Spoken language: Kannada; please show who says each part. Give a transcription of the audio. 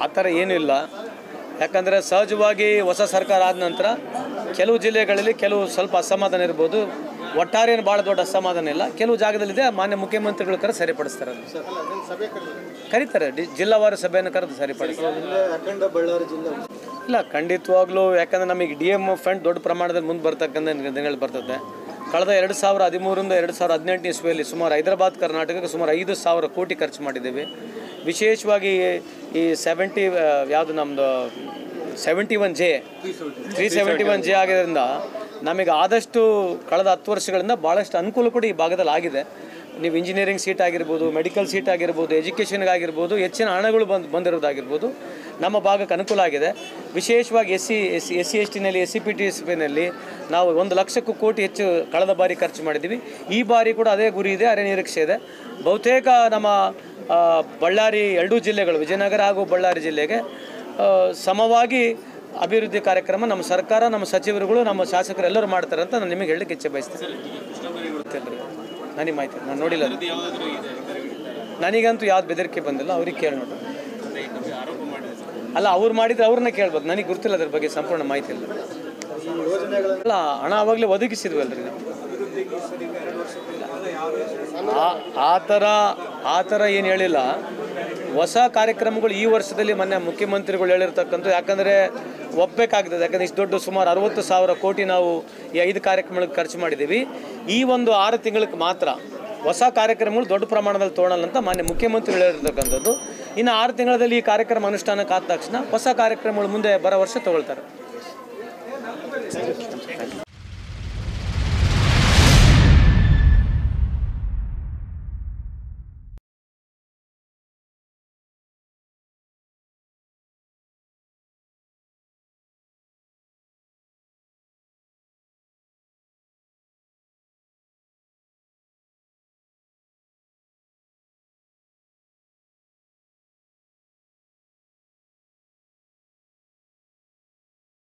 Speaker 1: ಆ ಥರ ಏನೂ ಇಲ್ಲ ಯಾಕಂದರೆ ಸಹಜವಾಗಿ ಹೊಸ ಸರ್ಕಾರ ಆದ ನಂತರ ಕೆಲವು ಜಿಲ್ಲೆಗಳಲ್ಲಿ ಕೆಲವು ಸ್ವಲ್ಪ ಅಸಮಾಧಾನ ಇರ್ಬೋದು ಒಟ್ಟಾರೆ ಏನು ಭಾಳ ದೊಡ್ಡ ಅಸಮಾಧಾನ ಇಲ್ಲ ಕೆಲವು ಜಾಗದಲ್ಲಿದೆ ಮಾನ್ಯ ಮುಖ್ಯಮಂತ್ರಿಗಳು ಕರೆ ಸರಿಪಡಿಸ್ತಾರೆ ಅದನ್ನ. ಕರೀತಾರೆ ಡಿ ಜಿಲ್ಲಾವಾರು ಸಭೆಯನ್ನು ಕರೆದು ಸರಿಪಡಿಸ್ತಾರೆ
Speaker 2: ಅಖಂಡ ಬಳ್ಳಾರಿ ಜಿಲ್ಲೆ
Speaker 1: ಇಲ್ಲ ಖಂಡಿತವಾಗ್ಲೂ ಯಾಕಂದ್ರೆ ನಮಗೆ ಡಿ ಎಮ್ ಫಂಡ್ ದೊಡ್ಡ ಪ್ರಮಾಣದಲ್ಲಿ ಮುಂದೆ ಬರ್ತಕ್ಕಂಥ ದಿನಗಳು ಬರ್ತದೆ ಕಳೆದ ಎರಡು ಸಾವಿರ ಹದಿಮೂರರಿಂದ ಎರಡು ಸಾವಿರ ಹದಿನೆಂಟು ಇಸ್ವಿಯಲ್ಲಿ ಸುಮಾರು ಹೈದರಾಬಾದ್ ಕರ್ನಾಟಕಕ್ಕೆ ಸುಮಾರು ಐದು ಸಾವಿರ ಕೋಟಿ ಖರ್ಚು ಮಾಡಿದ್ದೀವಿ ವಿಶೇಷವಾಗಿ ಈ ಸೆವೆಂಟಿ ಯಾವುದು ನಮ್ಮದು seventy one J three seventy one J ಆಗಿರೋದ್ರಿಂದ ನಮಗೆ ಆದಷ್ಟು ಕಳೆದ ಹತ್ತು ವರ್ಷಗಳಿಂದ ಭಾಳಷ್ಟು ಅನುಕೂಲ ಕೂಡ ಈ ಭಾಗದಲ್ಲಿ ಆಗಿದೆ ನೀವು ಇಂಜಿನಿಯರಿಂಗ್ ಸೀಟ್ ಆಗಿರ್ಬೋದು ಮೆಡಿಕಲ್ ಸೀಟ್ ಆಗಿರ್ಬೋದು ಎಜುಕೇಷನ್ಗಾಗಿರ್ಬೋದು ಹೆಚ್ಚಿನ ಹಣಗಳು ಬಂದು ಬಂದಿರೋದಾಗಿರ್ಬೋದು ನಮ್ಮ ಭಾಗಕ್ಕೆ ಅನುಕೂಲ ಆಗಿದೆ ವಿಶೇಷವಾಗಿ S C S C S C S ಟಿನಲ್ಲಿ S C P T S ಪಿನಲ್ಲಿ ನಾವು ಒಂದು ಲಕ್ಷಕ್ಕೂ ಕೋಟಿ ಹೆಚ್ಚು ಕಳೆದ ಬಾರಿ ಖರ್ಚು ಮಾಡಿದ್ದೀವಿ ಈ ಬಾರಿ ಕೂಡ ಅದೇ ಗುರಿ ಇದೆ ಅರೆ ನಿರೀಕ್ಷೆ ಇದೆ ಬಹುತೇಕ ನಮ್ಮ ಆ, ಬಳ್ಳಾರಿ ಎರಡೂ ಜಿಲ್ಲೆಗಳು ವಿಜಯನಗರ ಹಾಗೂ ಬಳ್ಳಾರಿ ಜಿಲ್ಲೆಗೆ ಆ, ಸಮವಾಗಿ ಅಭಿವೃದ್ಧಿ ಕಾರ್ಯಕ್ರಮ ನಮ್ಮ ಸರ್ಕಾರ ನಮ್ಮ ಸಚಿವರುಗಳು ನಮ್ಮ ಶಾಸಕರು ಎಲ್ಲರೂ ಮಾಡ್ತಾರೆ ಅಂತ ನಾನು ನಿಮಗೆ ಹೇಳಲಿಕ್ಕೆ ಇಚ್ಛೆ ಬಯಸ್ತೇನೆ ಗೊತ್ತಿಲ್ಲ ನನಗೆ ಮಾಹಿತಿ ನಾನು ನೋಡಿಲ್ಲ ಅದು. ನನಗಂತೂ ಯಾವ್ದು ಬೆದರಿಕೆ ಬಂದಿಲ್ಲ ಅವ್ರಿಗೆ ಕೇಳಿ ನೋಡ್ರಿ ಅಲ್ಲ ಅವ್ರು ಮಾಡಿದ್ರೆ ಅವ್ರನ್ನ ಕೇಳ್ಬೋದು ನನಗೆ ಗೊತ್ತಿಲ್ಲ ಅದ್ರ ಬಗ್ಗೆ ಸಂಪೂರ್ಣ ಮಾಹಿತಿ ಇಲ್ಲ ಅಲ್ಲ ಹಣ ಆವಾಗಲೇ ಒದಗಿಸಿದ್ವಲ್ರಿ ನಾವು ಆ- ಆ ಥರ ಆ ಥರ ಏನು ಹೇಳಿಲ್ಲ ಹೊಸ ಕಾರ್ಯಕ್ರಮಗಳು ಈ ವರ್ಷದಲ್ಲಿ ಮೊನ್ನೆ ಮುಖ್ಯಮಂತ್ರಿಗಳು ಹೇಳಿರ್ತಕ್ಕಂಥ ಯಾಕಂದರೆ ಒಪ್ಪಬೇಕಾಗ್ತದೆ ಯಾಕಂದರೆ ಇಷ್ಟು ದೊಡ್ಡ ಸುಮಾರು ಅರವತ್ತು ಸಾವಿರ ಕೋಟಿ ನಾವು ಈ ಐದು ಕಾರ್ಯಕ್ರಮಗಳಿಗೆ ಖರ್ಚು ಮಾಡಿದ್ದೀವಿ ಈ ಒಂದು ಆರು ತಿಂಗಳಿಗೆ ಮಾತ್ರ ಹೊಸ ಕಾರ್ಯಕ್ರಮಗಳು ದೊಡ್ಡ ಪ್ರಮಾಣದಲ್ಲಿ ತೊಗೊಳಲ್ಲ ಅಂತ ಮಾನ್ಯ ಮುಖ್ಯಮಂತ್ರಿಗಳು ಹೇಳಿರ್ತಕ್ಕಂಥದ್ದು ಇನ್ನು ಆರು ತಿಂಗಳಲ್ಲಿ ಈ ಕಾರ್ಯಕ್ರಮ ಅನುಷ್ಠಾನಕ್ಕೆ ಆದ ತಕ್ಷಣ ಹೊಸ ಕಾರ್ಯಕ್ರಮಗಳು ಮುಂದೆ ಬರೋ ವರ್ಷ ತಗೊಳ್ತಾರೆ